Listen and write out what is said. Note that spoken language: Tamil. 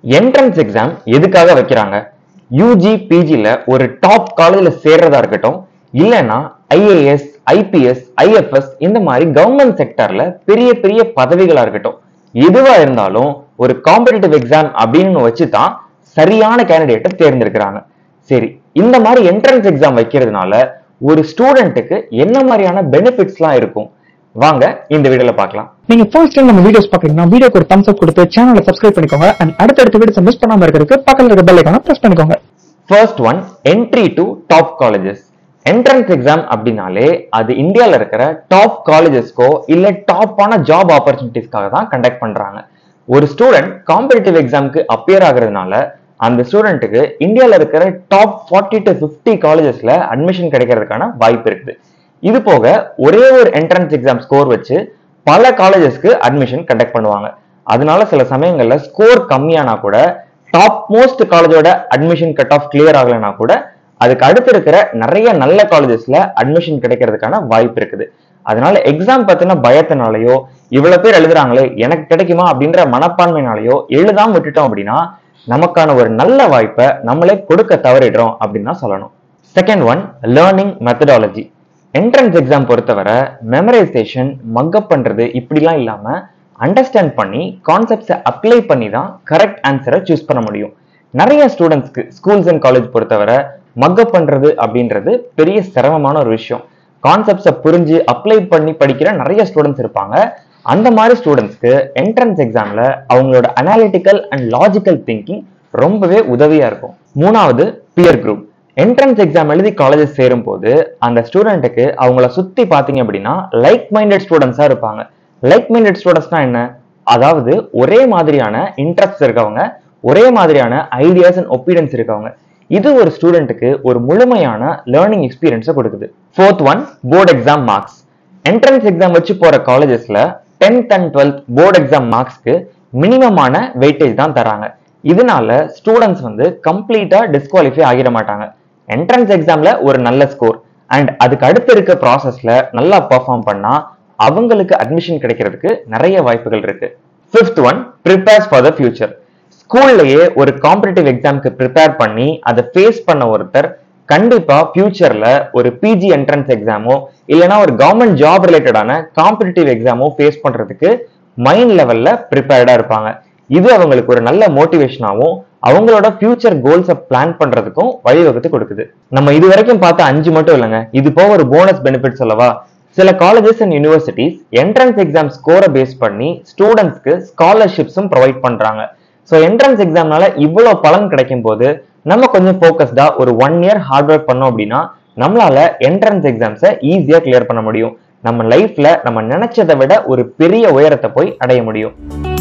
என்ட்ரன்ஸ் எக்ஸாம் எதுக்காக வைக்கிறாங்க யூஜி பிஜில ஒரு டாப் காலேஜ்ல சேர்றதா இருக்கட்டும் இல்லைன்னா ஐஏஎஸ் ஐபிஎஸ் ஐஎஃப்எஸ் இந்த மாதிரி கவர்மெண்ட் செக்டர்ல பெரிய பெரிய பதவிகளா இருக்கட்டும் எதுவா இருந்தாலும் ஒரு காம்படிட்டிவ் எக்ஸாம் அப்படின்னு வச்சு தான் சரியான கேண்டிடேட்டை தேர்ந்தெடுக்கிறாங்க சரி இந்த மாதிரி என்ட்ரன்ஸ் எக்ஸாம் வைக்கிறதுனால ஒரு ஸ்டூடெண்ட்டுக்கு என்ன மாதிரியான பெனிஃபிட்ஸ்லாம் இருக்கும் வாங்க இந்த வீடியோல பார்க்கலாம் நீங்க ஃபர்ஸ்ட் டைம் நம்ம வீடியோஸ் பாக்குறீங்கன்னா வீடியோக்கு ஒரு தம்ஸ் அப் கொடுத்து சேனலை சப்ஸ்கிரைப் பண்ணிக்கோங்க அண்ட் அடுத்தடுத்த வீடியோஸ் மிஸ் பண்ணாம இருக்கிறதுக்கு பக்கத்துல இருக்க பெல் ஐக்கான பிரஸ் பண்ணிக்கோங்க first one entry to top colleges entrance exam அப்படின்னாலே அது இந்தியாவில் இருக்கிற டாப் காலேஜஸ்க்கோ இல்ல டாப்பான ஜாப் ஆப்பர்ச்சுனிட்டிஸ்க்காக தான் கண்டக்ட் பண்றாங்க ஒரு ஸ்டூடெண்ட் காம்படிட்டிவ் எக்ஸாம்க்கு அப்பியர் ஆகுறதுனால அந்த ஸ்டூடெண்ட்டுக்கு இந்தியாவில் இருக்கிற டாப் ஃபார்ட்டி டு ஃபிஃப்டி காலேஜஸ்ல அட்மிஷன் கிடைக்கிறதுக்கான வாய்ப்பு இருக்குது இது போக ஒரே ஒரு என்ட்ரன்ஸ் எக்ஸாம் ஸ்கோர் வச்சு பல காலேஜஸ்க்கு அட்மிஷன் கண்டக்ட் பண்ணுவாங்க அதனால சில சமயங்கள்ல ஸ்கோர் கம்மியானா கூட டாப் மோஸ்ட் காலேஜோட அட்மிஷன் கட் ஆஃப் கிளியர் ஆகலைன்னா கூட அதுக்கு அடுத்து இருக்கிற நிறைய நல்ல காலேஜஸ்ல அட்மிஷன் கிடைக்கிறதுக்கான வாய்ப்பு இருக்குது அதனால எக்ஸாம் பத்தின பயத்தினாலயோ இவ்வளவு பேர் எழுதுறாங்களே எனக்கு கிடைக்குமா அப்படின்ற மனப்பான்மையினாலயோ எழுதாம விட்டுட்டோம் அப்படின்னா நமக்கான ஒரு நல்ல வாய்ப்பை நம்மளே கொடுக்க தவறிடுறோம் அப்படின்னு தான் சொல்லணும் second one learning methodology entrance exam பொறுத்தவரை மெமரைசேஷன் மக்கப் பண்றது இப்படிலாம் இல்லாம அண்டர்ஸ்டாண்ட் பண்ணி கான்செப்ட்ஸை அப்ளை பண்ணி தான் கரெக்ட் ஆன்சரை சூஸ் பண்ண முடியும் நிறைய ஸ்டூடெண்ட்ஸ்க்கு ஸ்கூல்ஸ் அண்ட் காலேஜ் பொறுத்தவரை மக்கப் பண்றது அப்படின்றது பெரிய சிரமமான ஒரு விஷயம் கான்செப்ட்ஸை புரிஞ்சு அப்ளை பண்ணி படிக்கிற நிறைய ஸ்டூடெண்ட்ஸ் இருப்பாங்க அந்த மாதிரி ஸ்டூடெண்ட்ஸ்க்கு என்ட்ரன்ஸ் எக்ஸாம்ல அவங்களோட அனாலிட்டிக்கல் அண்ட் லாஜிக்கல் திங்கிங் ரொம்பவே உதவியா இருக்கும் மூணாவது பியர் குரூப் என்ட்ரன்ஸ் எக்ஸாம் எழுதி காலேஜஸ் சேரும் போது அந்த ஸ்டூடெண்ட்டுக்கு அவங்கள சுத்தி பாத்தீங்க அப்படின்னா லைக் மைண்டட் ஸ்டூடெண்ட்ஸா இருப்பாங்க லைக் மைண்டட் ஸ்டூடெண்ட்ஸ்னா என்ன அதாவது ஒரே மாதிரியான இன்ட்ரெஸ்ட் இருக்கவங்க ஒரே மாதிரியான ஐடியாஸ் அண்ட் ஒப்பீனியன்ஸ் இருக்கவங்க இது ஒரு ஸ்டூடெண்ட்டுக்கு ஒரு முழுமையான லேர்னிங் எக்ஸ்பீரியன்ஸை கொடுக்குது fourth one board exam marks entrance exam வச்சு போற காலேஜஸ்ல tenth and twelfth board exam மார்க்ஸ்க்கு மினிமமான வெயிட்டேஜ் தான் தராங்க இதனால ஸ்டூடெண்ட்ஸ் வந்து கம்ப்ளீட்டா டிஸ்குவாலிஃபை ஆகிட மாட்டாங்க என்ட்ரன்ஸ் எக்ஸாம்ல ஒரு நல்ல ஸ்கோர் அண்ட் அதுக்கு அடுத்து இருக்க ப்ராசஸ்ல நல்லா பெர்ஃபார்ம் பண்ணா அவங்களுக்கு அட்மிஷன் கிடைக்கிறதுக்கு நிறைய வாய்ப்புகள் இருக்கு fifth one prepares for the future ஸ்கூல்லயே ஒரு காம்படிட்டிவ் எக்ஸாம்க்கு ப்ரிப்பேர் பண்ணி அதை ஃபேஸ் பண்ண ஒருத்தர் கண்டிப்பா ஃபியூச்சர்ல ஒரு பிஜி என்ட்ரன்ஸ் எக்ஸாமோ இல்லைன்னா ஒரு கவர்மெண்ட் ஜாப் ரிலேட்டடான காம்படிட்டிவ் எக்ஸாமோ ஃபேஸ் பண்றதுக்கு மைண்ட் லெவல்ல ப்ரிப்பேர்டா இருப்பாங்க இது அவங்களுக்கு ஒரு நல்ல மோட்டிவேஷனாகவும் அவங்களோட ஃபியூச்சர் கோல்ஸை பிளான் பண்றதுக்கும் வழிவகுத்து கொடுக்குது நம்ம இது வரைக்கும் பார்த்த அஞ்சு மட்டும் இல்லைங்க இது போக ஒரு போனஸ் பெனிஃபிட் சொல்லவா சில colleges and universities entrance exam ஸ்கோரை பேஸ் பண்ணி ஸ்டூடெண்ட்ஸ்க்கு ஸ்காலர்ஷிப்ஸும் ப்ரொவைட் பண்றாங்க ஸோ என்ட்ரன்ஸ் எக்ஸாம்னால இவ்வளோ பலன் கிடைக்கும் போது நம்ம கொஞ்சம் ஃபோக்கஸ்டா ஒரு ஒன் இயர் ஹார்ட் ஒர்க் பண்ணோம் அப்படின்னா நம்மளால என்ட்ரன்ஸ் எக்ஸாம்ஸை ஈஸியா கிளியர் பண்ண முடியும் நம்ம லைஃப்ல நம்ம நினைச்சதை விட ஒரு பெரிய உயரத்தை போய் அடைய முடியும்